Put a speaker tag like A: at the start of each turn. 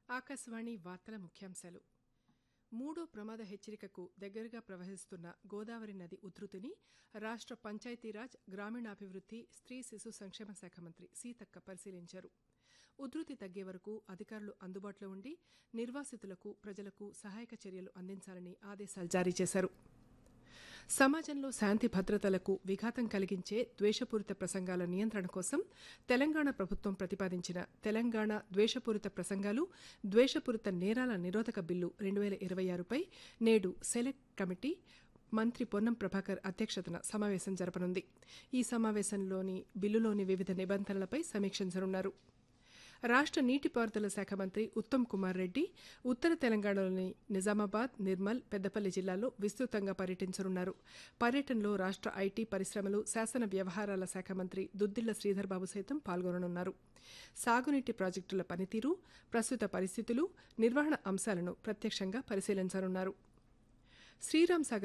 A: ఆకాశవాణి వార్తల ముఖ్యాంశాలు మూడో ప్రమాద హెచ్చరికకు దగ్గరగా ప్రవహిస్తున్న గోదావరి నది ఉధృతిని రాష్ట్ర పంచాయతీరాజ్ గ్రామీణాభివృద్ధి స్త్రీ శిశు సంక్షేమ శాఖ మంత్రి సీతక్క పరిశీలించారు ఉధృతి తగ్గే వరకు అధికారులు అందుబాటులో ఉండి నిర్వాసితులకు ప్రజలకు సహాయక చర్యలు అందించాలని ఆదేశాలు జారీ చేశారు సమాజంలో శాంతి భద్రతలకు విఘాతం కలిగించే ద్వేషపూరిత ప్రసంగాల నియంత్రణ కోసం తెలంగాణ ప్రభుత్వం ప్రతిపాదించిన తెలంగాణ ద్వేషపూరిత ప్రసంగాలు ద్వేషపూరిత నేరాల నిరోధక బిల్లు రెండు వేల ఇరవై ఆరుపై నేడు సెలెక్ట్ కమిటీ మంత్రి పొన్నం ప్రభాకర్ అధ్యక్షతన సమావేశం జరపనుంది ఈ సమావేశంలోని బిల్లులోని వివిధ నిబంధనలపై సమీక్షించనున్నారు రాష్ట్ర నీటిపారుదల శాఖ మంత్రి ఉత్తమ్ కుమార్ రెడ్డి ఉత్తర తెలంగాణలోని నిజామాబాద్ నిర్మల్ పెద్దపల్లి జిల్లాల్లో విస్తృతంగా పర్యటించనున్నారు పర్యటనలో రాష్ట్ర ఐటీ పరిశ్రమలు శాసన వ్యవహారాల శాఖ మంత్రి దుద్దిళ్ల శ్రీధర్ బాబు సైతం పాల్గొననున్నారు సాగునీటి ప్రాజెక్టుల పనితీరు ప్రస్తుత పరిస్థితులు నిర్వహణ అంశాలను ప్రత్యక్షంగా పరిశీలించనున్నారు శ్రీరామ్ సాగర్